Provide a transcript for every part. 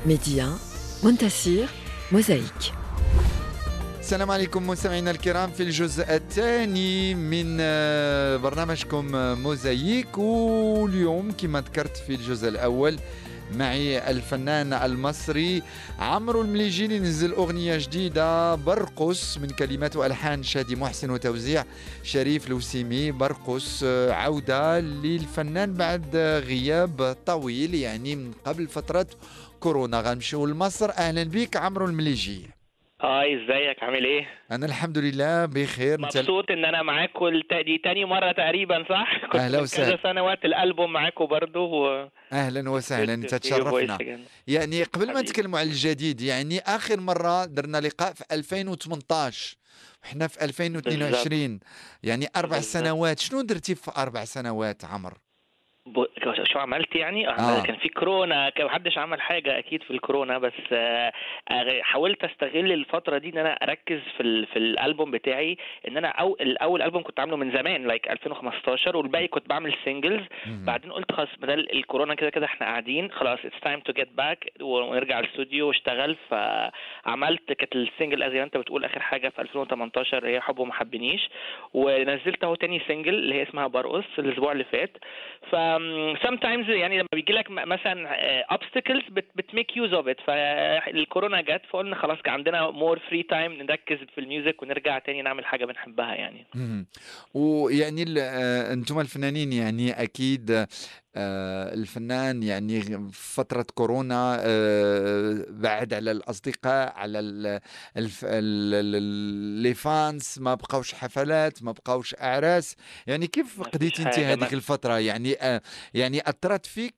ميديا منتصير موزايك السلام عليكم مستمعينا الكرام في الجزء الثاني من آه، برنامجكم موزايك واليوم كما ذكرت في الجزء الأول معي الفنان المصري عمرو المليجي اللي نزل أغنية جديدة برقص من كلمات وألحان شادي محسن وتوزيع شريف لوسيمي برقص آه، عودة للفنان بعد غياب طويل يعني من قبل فترة كورونا غنمشيو لمصر أهلا بك عمرو المليجي هاي ازيك عامل ايه؟ انا الحمد لله بخير انت مبسوط ان انا معاكم دي تاني مرة تقريبا صح؟ كنت أهلا من وسهلا. كذا سنوات الالبوم معاكم برضه و... اهلا وسهلا انت تشرفنا يعني قبل ما حبيبي. نتكلموا على الجديد يعني اخر مره درنا لقاء في 2018 وحنا في 2022 يعني اربع بالضبط. سنوات شنو درتي في اربع سنوات عمر ب... شو عملت يعني؟ آه. آه. كان في كورونا كان محدش عمل حاجة أكيد في الكورونا بس آه آه، حاولت أستغل الفترة دي إن أنا أركز في ال... في الألبوم بتاعي إن أنا أو... الأول ألبوم كنت عامله من زمان لايك 2015 والباقي كنت بعمل سينجلز مم. بعدين قلت خلاص بدل الكورونا كده كده احنا قاعدين خلاص اتس تايم تو جيت باك ونرجع الاستوديو واشتغل فعملت كانت السنجل زي ما انت بتقول اخر حاجه في 2018 هي حب وما حبنيش ونزلت اهو تاني سنجل اللي هي اسمها برقص الاسبوع اللي فات ف sometimes يعني لما بيجي لك مثلا obstacles بت بتميك يوز اوف ات فالكورونا جت فقلنا خلاص كان عندنا مور فري تايم نركز في الميوزك ونرجع تاني نعمل حاجه بنحبها يعني مم. ويعني ال- آه، انتم الفنانين يعني اكيد آه، الفنان يعني في فترة كورونا آه، بعد على الأصدقاء على ال- الف- ال- ال- لي فانس ما بقاوش حفلات ما بقاوش أعراس يعني كيف ما فيش قضيتي انت حاجة، هذيك ما- الفترة يعني آه، يعني أثرت فيك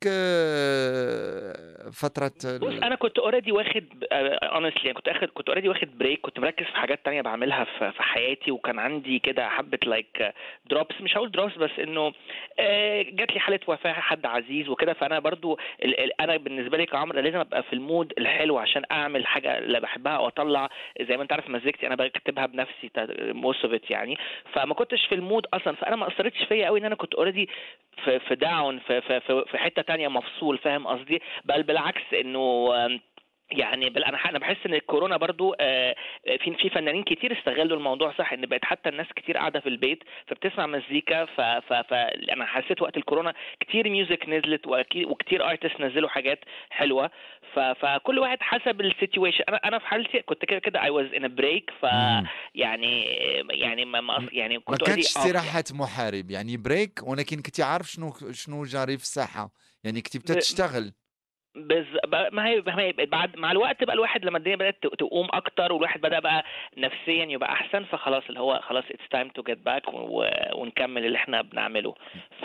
آه، فترة بص ال- انا كنت اوريدي واخد اونستلي كنت اخد كنت اوريدي واخد بريك كنت مركز في حاجات تانية بعملها في في حياتي وكان عندي كده حبه لايك دروبس مش هقول دروبس بس انه آه، جات لي حاله وفاه حد عزيز وكده فانا برضو ال- ال- انا بالنسبه لي كعمر لازم ابقى في المود الحلو عشان اعمل حاجه اللي بحبها واطلع زي ما انت عارف مزيكتي انا بكتبها بنفسي موست اوف يعني فما كنتش في المود اصلا فانا ما اثرتش فيا قوي ان انا كنت اوريدي في في داون في في في, في حته تانية مفصول فاهم قصدي بل بالعكس انه آم، يعني بل انا انا بحس ان الكورونا برضو آه، في في فنانين كتير استغلوا الموضوع صح ان بقت حتى الناس كتير قاعده في البيت فبتسمع مزيكا ف ف ف انا حسيت وقت الكورونا كتير ميوزك نزلت وأكيد- وكتير ارتست نزلوا حاجات حلوه ف فكل واحد حسب السيتويشن انا انا في حالتي كنت كده كده اي واز ان بريك ف مم. يعني يعني ما ما يعني ما كنت كانتش already off استراحة محارب يعني بريك ولكن كنت عارف شنو شنو جاري في الساحة يعني كنت ب- تشتغل بز... ب- ما هي ما هي بعد مع الوقت بقى الواحد لما الدنيا بدات ت- تقوم اكتر والواحد بدا بقى نفسيا يبقى احسن فخلاص اللي هو خلاص اتس تايم تو جيت باك ونكمل اللي احنا بنعمله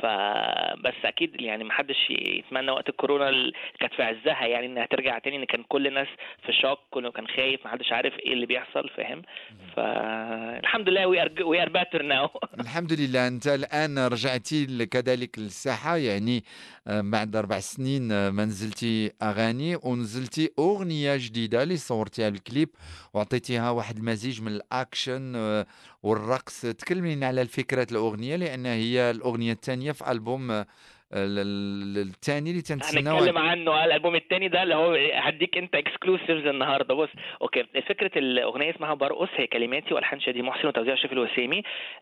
فبس اكيد يعني ما حدش يتمنى وقت الكورونا اللي كانت في عزها يعني انها ترجع تاني ان كان كل الناس في شوك كله كان خايف ما حدش عارف ايه اللي بيحصل فاهم فالحمد لله وي ار وي ار باتر ناو الحمد لله انت الان رجعتي ل- كذلك للساحه يعني آه، بعد اربع سنين آه، ما نزلتي اغاني ونزلتي اغنيه جديده اللي صورتيها الكليب وعطيتيها واحد المزيج من الاكشن آه، والرقص تكلمي لنا على فكره الاغنيه لان هي الاغنيه الثانيه في البوم آه، ال- ال- الثاني اللي تنتسناو هنتكلم عنه الالبوم التاني ده اللي هو هديك انت اكسكلوسيفز النهارده بص اوكي فكره الاغنيه اسمها برقص هي كلماتي والحان شادي محسن وتوزيع شريف الوسيمي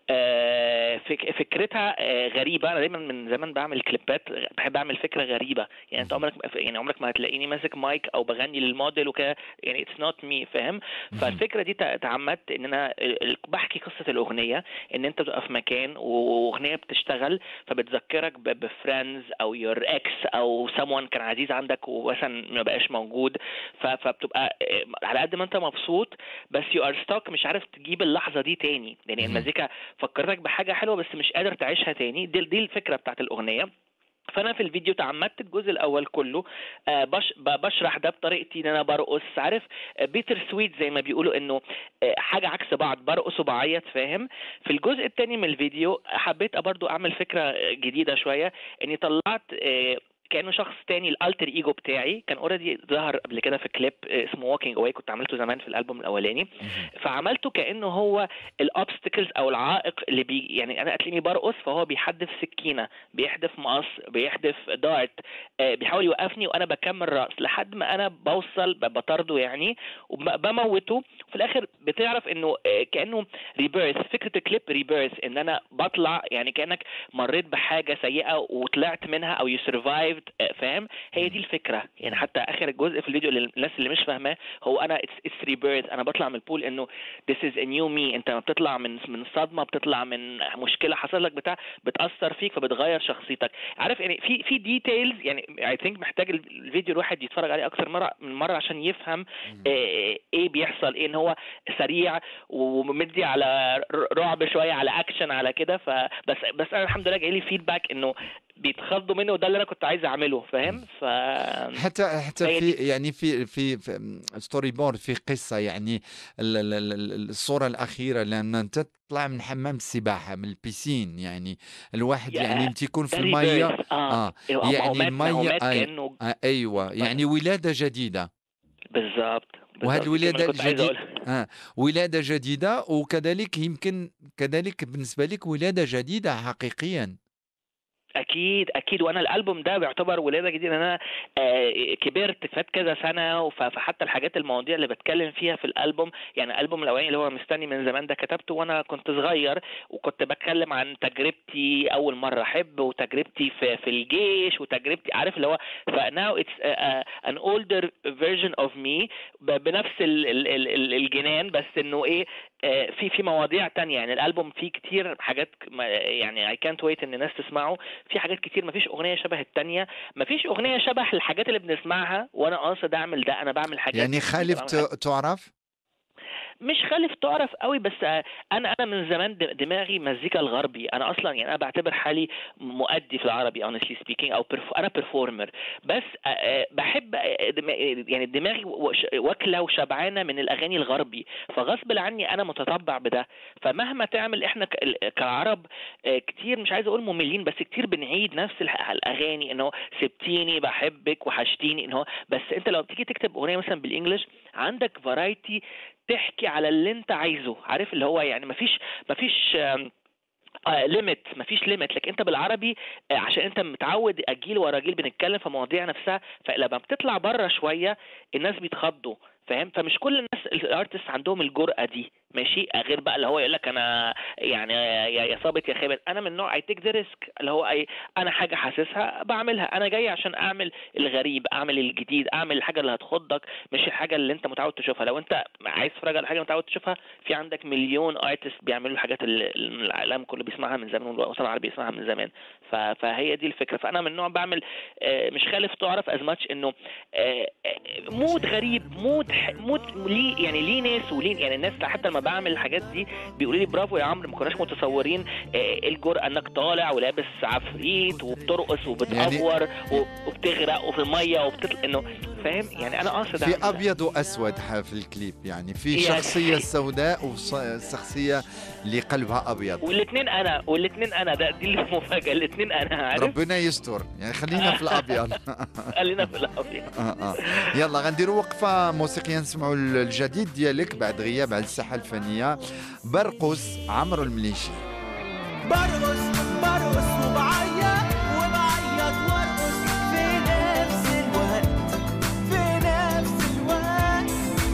آه، فك فكرتها آه، غريبه انا دايما من زمان بعمل كليبات بحب اعمل فكره غريبه يعني انت عمرك يعني عمرك ما هتلاقيني ماسك مايك او بغني للموديل وكده يعني اتس نوت مي فاهم فالفكره دي تع- تعمدت ان انا ال- ال- بحكي قصه الاغنيه ان انت تبقى في مكان واغنيه بتشتغل فبتذكرك بفريندز او يور اكس او someone كان عزيز عندك ومثلا ما بقاش موجود ف- فبتبقى آه، على قد ما انت مبسوط بس يو ار ستوك مش عارف تجيب اللحظه دي تاني يعني مهم. المزيكا فكرتك بحاجه حلوه بس مش قادر تعيشها تاني دي, دي الفكره بتاعت الاغنيه فانا في الفيديو تعمدت الجزء الاول كله آه، بش ب- بشرح ده بطريقتي ان انا برقص عارف بيتر سويت زي ما بيقولوا انه آه، حاجه عكس بعض برقص وبعيط فاهم في الجزء الثاني من الفيديو حبيت برضو اعمل فكره جديده شويه اني طلعت آه، كانه شخص تاني الالتر ايجو بتاعي كان اوريدي ظهر قبل كده في كليب اسمه ووكينج اواي كنت عملته زمان في الالبوم الاولاني فعملته كانه هو الاوبستكلز او العائق اللي بي يعني انا هتلاقيني برقص فهو بيحدف سكينه بيحدف مقص بيحدف دارت آه، بيحاول يوقفني وانا بكمل رأس لحد ما انا بوصل ب- بطارده يعني وبموته وفي الاخر بتعرف انه آه، كانه ريبيرث فكره الكليب ريبيرث ان انا بطلع يعني كانك مريت بحاجه سيئه وطلعت منها او يو سرفايفد فاهم هي دي الفكره يعني حتى اخر الجزء في الفيديو للناس اللي مش فاهماه هو انا اتس ريبيرث انا بطلع من البول انه this is a new me انت لما بتطلع من من صدمه بتطلع من مشكله حصل لك بتاع بتاثر فيك فبتغير شخصيتك عارف يعني في في ديتيلز يعني اي ثينك محتاج الفيديو الواحد يتفرج عليه اكثر مره من مره عشان يفهم آه، ايه بيحصل ايه ان هو سريع ومدي على ر- رعب شويه على اكشن على كده فبس بس انا الحمد لله جاي لي فيدباك انه بيتخضوا منه وده اللي انا كنت عايز اعمله فاهم ف حتى حتى هي في دي. يعني في في, في ستوري بورد في قصه يعني ال- ال- ال- الصوره الاخيره لما انت تطلع من حمام السباحه من البيسين يعني الواحد يا- يعني انت يكون في ده الميه reverse. اه, اه هو- هو يعني مات- هو الميه مات آه كانه آه ايوه يعني ولاده جديده بالظبط وهذه بالظبط. دي الولادة اللي كنت عايز الجديد- أقولها. آه ولاده جديده وكذلك يمكن كذلك بالنسبه لك ولاده جديده حقيقيا اكيد اكيد وانا الالبوم ده بيعتبر ولاده جديده ان انا آه، كبرت فات كذا سنه وف- فحتى الحاجات المواضيع اللي بتكلم فيها في الالبوم يعني الالبوم الاولاني اللي هو مستني من زمان ده كتبته وانا كنت صغير وكنت بتكلم عن تجربتي اول مره احب وتجربتي في في الجيش وتجربتي عارف اللي هو فناو اتس ان اولدر فيرجن اوف مي بنفس ال- ال- ال- ال- الجنان بس انه ايه آه، في في مواضيع تانية يعني الالبوم فيه كتير حاجات ك- ما- يعني اي كانت ويت ان الناس تسمعه في حاجات كتير مفيش اغنيه شبه التانية مفيش اغنيه شبه الحاجات اللي بنسمعها وانا قاصد اعمل ده انا بعمل حاجات يعني خالف بعمل ت- تعرف مش خالف تعرف قوي بس آه، انا انا من زمان د- دماغي مزيكا الغربي انا اصلا يعني انا بعتبر حالي مؤدي في العربي honestly speaking او perf- انا performer بس آه، آه، بحب آه، دم- يعني دماغي وش- واكله وشبعانه من الاغاني الغربي فغصب عني انا متطبع بده فمهما تعمل احنا ك- ال- كعرب آه، كتير مش عايز اقول مملين بس كتير بنعيد نفس الح- الاغاني ان هو سبتيني بحبك وحشتيني ان هو بس انت لو بتيجي تكتب اغنيه مثلا بالانجلش عندك فرايتي تحكي على اللي انت عايزه عارف اللي هو يعني مفيش مفيش آم، ليميت مفيش ليميت لكن انت بالعربي آه، عشان انت متعود جيل ورا جيل بنتكلم في مواضيع نفسها فلما بتطلع بره شويه الناس بيتخضوا فاهم فمش كل الناس الارتست عندهم الجرأه دي ماشي غير بقى اللي هو يقول لك انا يعني يا يا صابت يا خابت انا من نوع اي تيك ذا ريسك اللي هو اي انا حاجه حاسسها بعملها انا جاي عشان اعمل الغريب اعمل الجديد اعمل الحاجه اللي هتخضك مش الحاجه اللي انت متعود تشوفها لو انت عايز تتفرج على حاجه متعود تشوفها في عندك مليون ارتست بيعملوا الحاجات اللي اللي العالم كله بيسمعها من زمان والوطن العربي بيسمعها من زمان ف- فهي دي الفكره فانا من نوع بعمل آه، مش خالف تعرف از ماتش انه آه، آه، مود غريب مود ح- مود ليه يعني ليه ناس وليه يعني الناس حتى لما بعمل الحاجات دي بيقولوا لي برافو يا عمرو ما كناش متصورين آه، ايه الجرأه انك طالع ولابس عفريت وبترقص وبتأفور و- وبتغرق وفي الميه وبتطلع انه فاهم يعني انا قاصد أعمل في ده. ابيض واسود ح- في الكليب يعني في يعني- شخصيه سوداء وشخصيه اللي قلبها ابيض والاثنين انا والاثنين انا ده دي المفاجاه الاثنين انا عارف ربنا يستر يعني خلينا في الابيض خلينا في الابيض آه آه. يلا غنديروا وقفه موسيقيه نسمعوا الجديد ديالك بعد غياب على الساحه الفنيه برقص عمرو المليشي برقص برقص وبعيط وبعيط وارقص في نفس الوقت في نفس الوقت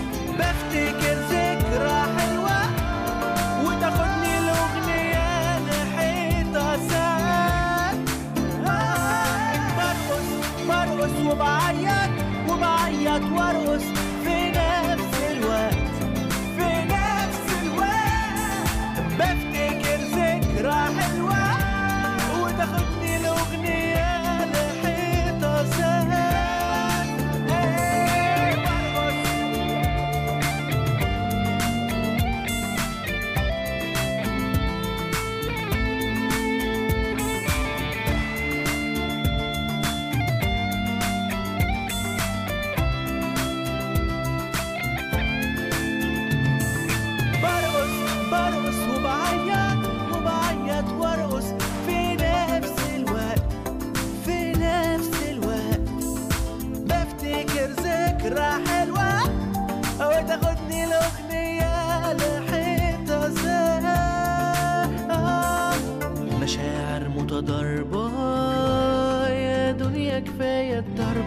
بفتكر ذكرى حلوة وتاخدني الأغنية لحيطة ساعات برقص برقص وبعيط وبعيط وارقص في نفس الوقت في نفس الوقت بفتكر ذكرى حلوة وتاخدني الأغنية لحيطة سهل إيه برقص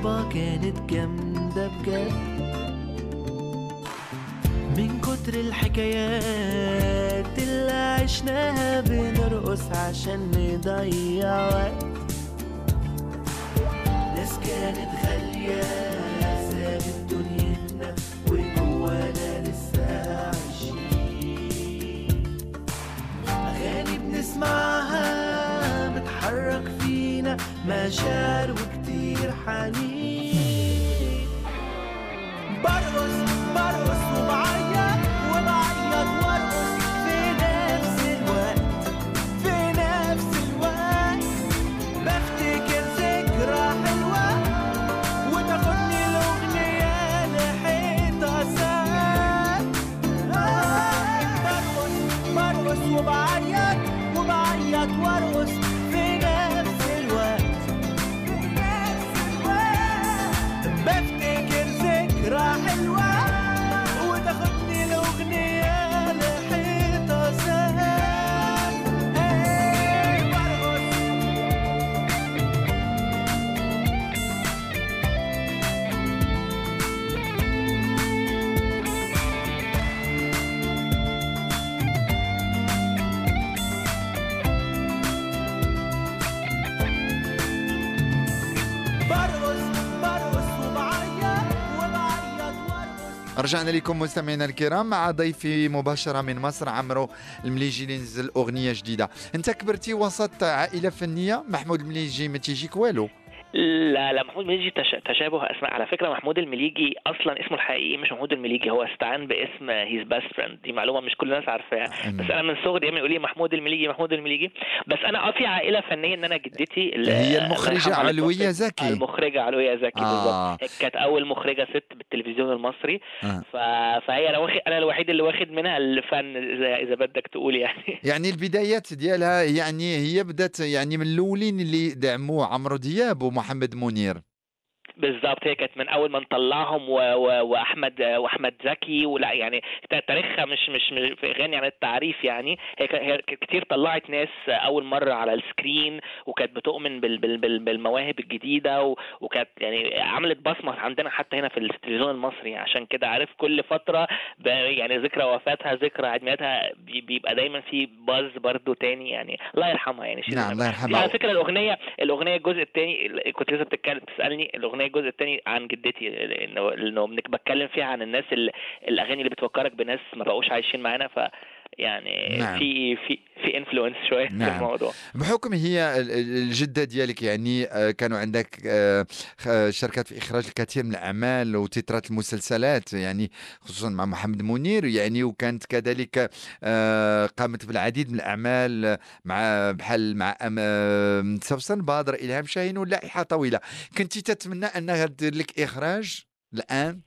الصحبة كانت جامدة بجد من كتر الحكايات اللي عشناها بنرقص عشان نضيع وقت ناس كانت غالية سابت دنيتنا وجوانا لسه عايشين أغاني بنسمعها بتحرك فينا مشاعر وكتير حنين برقص برقص وبعيط وبعيط وارقص في نفس الوقت في نفس الوقت بفتكر ذكرى حلوة وتاخدني الأغنية لحيطة ساعات برقص برقص وبعيط وبعيط وارقص في نفس الوقت في نفس الوقت بفتكر ذكرى حلوة وتاخدني الأغنية لحيطة ساعات برقص برقص برقص وبعيط وبعيط وارقص رجعنا لكم مستمعينا الكرام مع ضيفي مباشره من مصر عمرو المليجي اللي نزل اغنيه جديده انت كبرتي وسط عائله فنيه محمود المليجي ما تيجيك والو لا لا محمود المليجي تش... تشابه اسماء على فكره محمود المليجي اصلا اسمه الحقيقي مش محمود المليجي هو استعان باسم هيز بيست فريند دي معلومه مش كل الناس عارفاها بس انا من صغري دايما يقول لي محمود المليجي محمود المليجي بس انا اه في عائله فنيه ان انا جدتي ال- هي الله المخرجه يرحمها علويه اللي زكي المخرجه علويه زكي بالظبط آه. هي كانت اول مخرجه ست بالتلفزيون المصري آه. ف... فهي انا واخد انا الوحيد اللي واخد منها الفن اذا اذا بدك تقول يعني يعني البدايات ديالها يعني هي بدات يعني من الاولين اللي دعموه عمرو دياب ومحمد منير بالظبط هي كانت من اول ما نطلعهم و... و... واحمد واحمد زكي ولا يعني تا- تاريخها مش مش مش في غني عن التعريف يعني هي ك- هي ك- كتير طلعت ناس اول مره على السكرين وكانت بتؤمن بال... بال... بال... بالمواهب الجديده و... وكانت يعني عملت بصمه عندنا حتى هنا في التلفزيون المصري عشان كده عارف كل فتره ب... يعني ذكرى وفاتها ذكرى عيد ميلادها بي... بيبقى دايما في باز برضو تاني يعني الله يرحمها يعني شيء نعم الله على يرحمها فكره الاغنيه الاغنيه الجزء الثاني كنت لسه بتتكلم تسالني الاغنيه الجزء الثاني عن جدتي لانه لانه بنك- بتكلم فيها عن الناس اللي الاغاني اللي بتفكرك بناس ما بقوش عايشين معانا ف يعني نعم. في في في انفلونس شويه نعم. في الموضوع بحكم هي ال- ال- الجده ديالك يعني آه، كانوا عندك آه، خ- شركات في اخراج الكثير من الاعمال وتترات المسلسلات يعني خصوصا مع محمد منير يعني وكانت كذلك آه، قامت بالعديد من الاعمال آه، مع بحال مع أم- آه، سوسن بدر الهام شاهين واللائحه طويله كنت تتمنى انها دير لك اخراج الان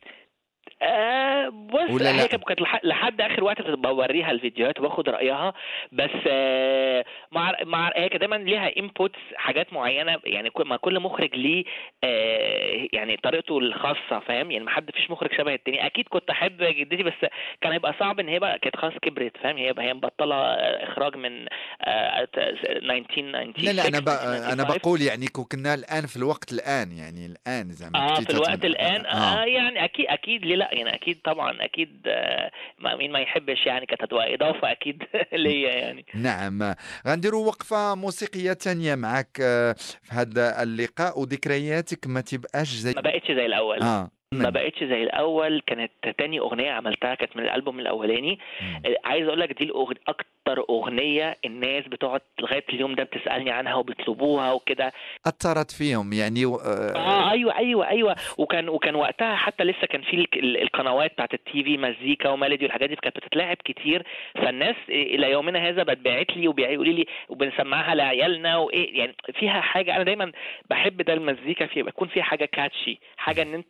آه بص ولا لا؟ هي كانت كانت لح- لحد اخر وقت كنت بوريها الفيديوهات وباخد رايها بس آه مع مع هي كانت دايما ليها انبوتس حاجات معينه يعني كل- ما كل مخرج ليه آه يعني طريقته الخاصه فاهم يعني ما حد فيش مخرج شبه التاني اكيد كنت احب جدتي بس كان هيبقى صعب ان هي بقى كانت خلاص كبرت فاهم هي هي مبطله اخراج من آه 1996 لا لا انا ب... انا 1995. بقول يعني كو كنا الان في الوقت الان يعني الان زعما اه كنتي في الوقت تتمنى- الان آه. آه يعني اكيد اكيد ليه لا يعني اكيد طبعا اكيد آه ما- مين ما يحبش يعني كانت هتبقى اضافه اكيد ليا يعني نعم غنديروا وقفة موسيقية تانية معك آه، في هذا اللقاء وذكرياتك ما تبقاش زي ما بقتش زي الاول اه ما بقتش زي الاول كانت تاني اغنيه عملتها كانت من الالبوم الاولاني مم. عايز اقول لك دي الأغ... اكتر اغنيه الناس بتقعد لغايه اليوم ده بتسالني عنها وبيطلبوها وكده اثرت فيهم يعني و- اه آه ايوه ايوه ايوه وكان وكان وقتها حتى لسه كان في ال- ال- القنوات بتاعت التي في مزيكا وميلودي والحاجات دي كانت بتتلعب كتير فالناس الى يومنا هذا بتبعت لي وبيقولوا لي وبنسمعها لعيالنا وايه يعني فيها حاجه انا دايما بحب ده المزيكا فيها يكون فيها حاجه كاتشي حاجه ان انت يعني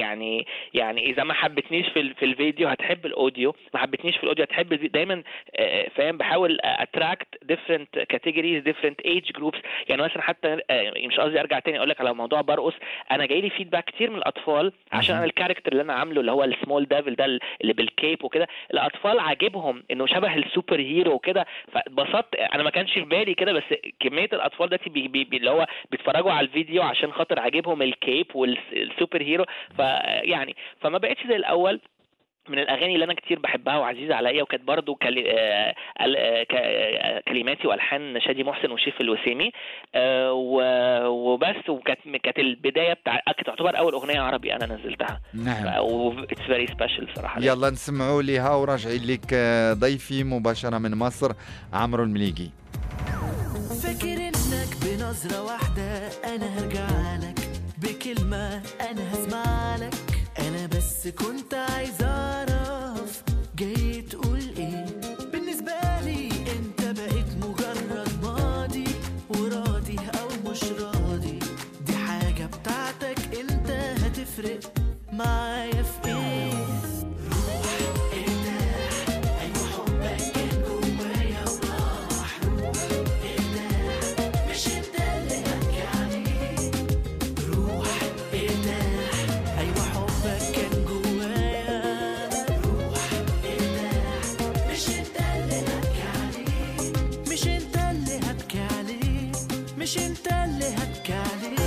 يعني يعني اذا ما حبتنيش في ال- في الفيديو هتحب الاوديو ما حبتنيش في الاوديو هتحب الفي- دايما آه، فاهم بحاول اتراكت ديفرنت كاتيجوريز ديفرنت ايج جروبس يعني مثلا حتى آه، مش قصدي ارجع تاني اقول لك على موضوع برقص انا جاي لي فيدباك كتير من الاطفال عشان مهم. انا الكاركتر اللي انا عامله اللي هو السمول ديفل ده اللي بالكيب وكده الاطفال عاجبهم انه شبه السوبر هيرو وكده فاتبسطت انا ما كانش في بالي كده بس كميه الاطفال دلوقتي بي بي بي اللي هو بيتفرجوا على الفيديو عشان خاطر عاجبهم الكيب والسوبر هيرو فيعني فما بقتش زي الاول من الاغاني اللي انا كتير بحبها وعزيزه عليا وكانت برضو كلي... آه... ال- آه... ك- آه... كلماتي والحان شادي محسن وشيف الوسيمي آه... و... وبس وكانت كانت البدايه بتاع كانت تعتبر اول اغنيه عربي انا نزلتها نعم و اتس فيري سبيشال بصراحه يلا نسمعوا ليها وراجعين لك آه، ضيفي مباشرة من مصر عمرو المليقي فاكر انك بنظرة واحدة انا هرجع لك بكلمة انا هسمع لك انا بس كنت عايز اعرف جاي تقول ايه بالنسبة لي انت بقيت مجرد ماضي وراضي او مش راضي دي حاجة بتاعتك انت هتفرق معايا في ايه روح ارتاح ايوه حبك كان جوايا وراح روح ارتاح مش انت اللي هبكي عليه روح ارتاح ايوه حبك كان جوايا روح ارتاح مش انت اللي هبكي عليه مش انت اللي هبكي عليه مش انت اللي هبكي عليه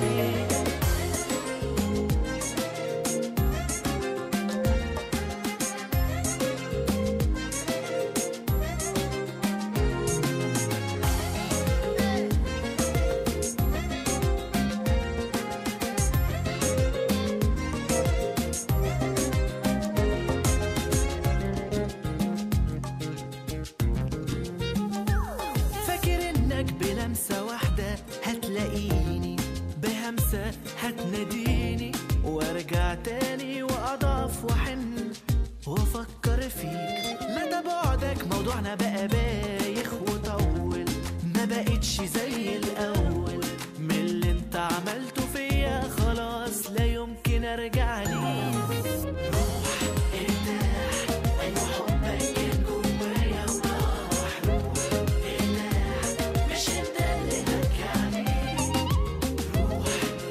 فاكر انك بلمسة واحدة هتلاقيني بهمسة هتناديني وارجع تاني واضعف واحن وافكر فيك مدى بعدك موضوعنا بقى بايخ وطول ما بقتش زي الاول من اللي انت عملته فيا خلاص لا يمكن ارجع ليه روح ارتاح ايوه حبك كان جوايا وراح روح ارتاح مش انت اللي هبكي عليه روح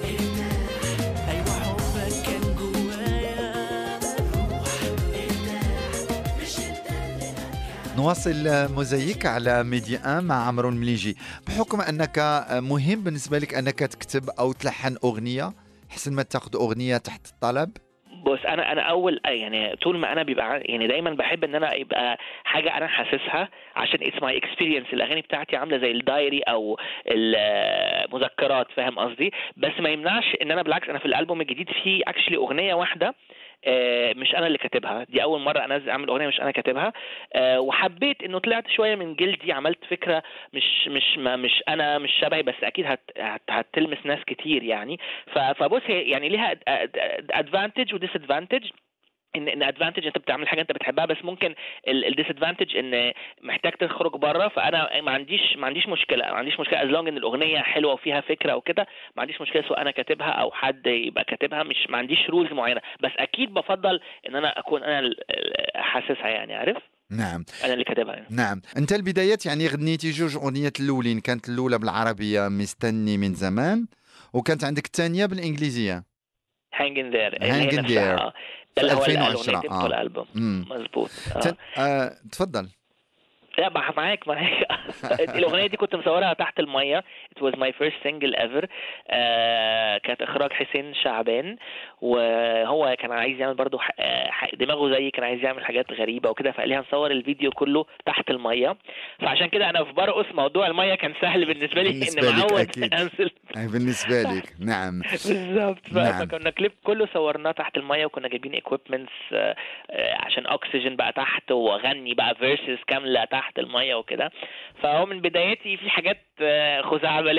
ارتاح ايوه حبك كان جوايا روح ارتاح مش انت اللي هبكي نواصل موزايك على ميديا 1 مع عمرو المليجي بحكم انك مهم بالنسبه لك انك تكتب او تلحن اغنيه حسن ما تاخذ اغنيه تحت الطلب بص انا انا اول يعني طول ما انا بيبقى ع- يعني دايما بحب ان انا يبقى حاجه انا حاسسها عشان اتس ماي اكسبيرينس الاغاني بتاعتي عامله زي الدايري او المذكرات فاهم قصدي بس ما يمنعش ان انا بالعكس انا في الالبوم الجديد في اكشلي اغنيه واحده آه، مش انا اللي كاتبها دي اول مره انزل اعمل اغنيه مش انا كاتبها آه، وحبيت انه طلعت شويه من جلدي عملت فكره مش مش ما مش انا مش شبهي بس اكيد هت هت هتلمس ناس كتير يعني ف- فبص هي يعني ليها ادفانتج وديس ادفانتج ان ان ادفانتج انت بتعمل حاجه انت بتحبها بس ممكن الديس ادفانتج ان محتاج تخرج بره فانا ما عنديش ما عنديش مشكله ما عنديش مشكله از لونج ان الاغنيه حلوه وفيها فكره وكده ما عنديش مشكله سواء انا كاتبها او حد يبقى كاتبها مش ما عنديش رولز معينه بس اكيد بفضل ان انا اكون انا ال- ال- حاسسها يعني عارف نعم انا اللي كاتبها يعني. نعم انت البدايات يعني غنيتي جوج اغنيات الاولين كانت الاولى بالعربيه مستني من زمان وكانت عندك الثانيه بالانجليزيه هانج ان ذير Hang in there. ده اللي هو في الاغنيه 2010 بتاعت آه. الالبوم امم مظبوط آه. تن... آه... تفضل لا مع- معاك معاك الاغنيه دي كنت مصورها تحت الميه it was my first single ever آه كانت اخراج حسين شعبان وهو كان عايز يعمل برضو ح- آه، ح- دماغه زي كان عايز يعمل حاجات غريبه وكده فقال لي هنصور الفيديو كله تحت الميه فعشان كده انا في برقص موضوع الميه كان سهل بالنسبه لي بالنسبة ان لك معود أكيد. انزل آه، بالنسبه لك نعم بالظبط ف- نعم. فكنا كليب كله صورناه تحت الميه وكنا جايبين ايكويبمنتس عشان اكسجين بقى تحت واغني بقى فيرسز كامله تحت الميه وكده فهو من بدايتي في حاجات آه، خزعبليه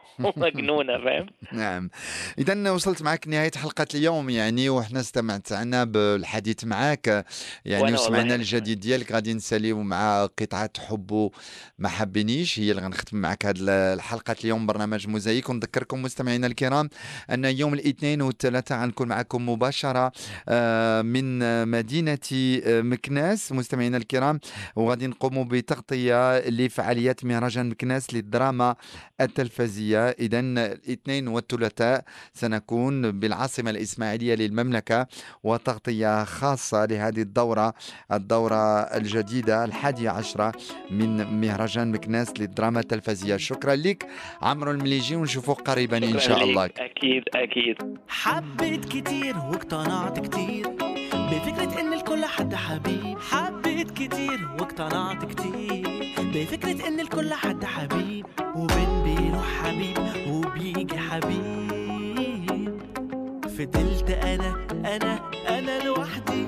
ومجنونه فاهم نعم اذا وصلت معك نهايه حلقه اليوم يعني وحنا استمتعنا بالحديث معك يعني وأنا وسمعنا والله الجديد ديالك غادي نساليو مع قطعه حب ما حبنيش هي اللي غنختم معك هذه الحلقه اليوم برنامج موزايك ونذكركم مستمعينا الكرام ان يوم الاثنين والثلاثاء غنكون معكم مباشره آه، من مدينه آه، مكناس مستمعينا الكرام وغادي نقوم بتغطيه لفعاليات مهرجان مكناس للدراما التلفزية إذا الاثنين والثلاثاء سنكون بالعاصمة الإسماعيلية للمملكة وتغطية خاصة لهذه الدورة الدورة الجديدة الحادية عشرة من مهرجان مكناس للدراما التلفزية شكرا لك عمرو المليجي ونشوفوك قريبا إن شكراً شاء ليك. الله اكيد اكيد حبيت كتير واقتنعت كتير بفكرة ان الكل حد حبيب حبيت كتير واقتنعت كتير بفكرة ان الكل حد حبيب وبين بيروح حبيب وبيجي حبيب فضلت انا انا انا لوحدي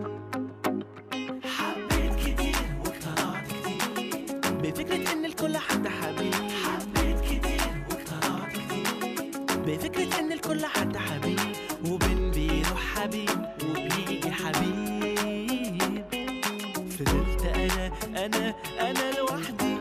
حبيت كتير واقتنعت كتير بفكرة ان الكل حد حبيب حبيت كتير واقتنعت كتير بفكرة إن الكل حد حبيب وبين بيروح حبيب وبيجي حبيب فضلت أنا أنا أنا لوحدي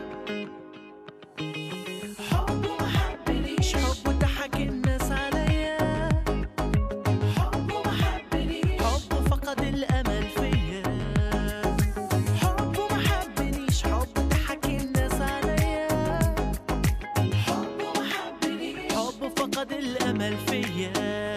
حب ما حبنيش حب ضحك الناس عليا حب ما حبنيش حب فقد الأمل فيا حب ما حبنيش حب ضحك الناس عليا حب ما حبنيش حب فقد الامل فيا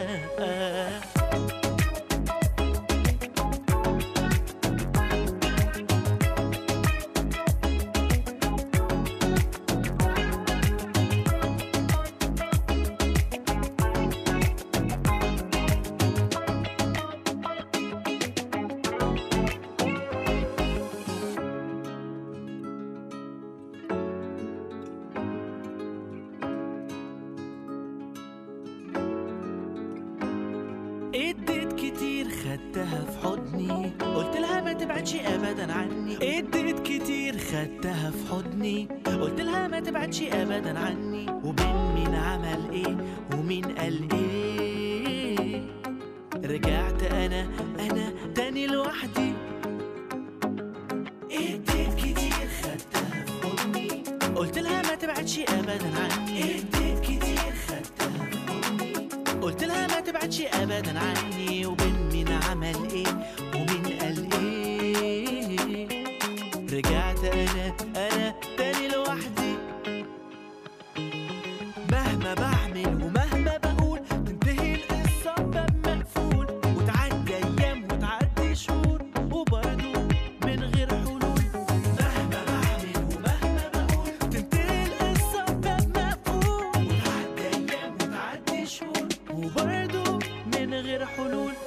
اديت كتير خدتها في حضني قلت لها ما تبعدش ابدا عني اديت كتير خدتها في حضني قلت لها ما تبعدش ابدا عني وبين مين عمل ايه ومين قال ايه رجعت انا انا تاني لوحدي اديت كتير خدتها في حضني قلت لها ما تبعدش ابدا عني اديت كتير خدتها في حضني قلت لها ما تبعدش ابدا عني وبين مين عمل ايه ومين قال ايه رجعت انا انا تاني لوحدي مهما بعمل ومهما بقول تنتهي القصة بباب مقفول وتعدي ايام وتعدي شهور وبرضه من غير حلول مهما بعمل ومهما بقول تنتهي القصة بباب مقفول وتعدي ايام وتعدي شهور وبرضه من غير حلول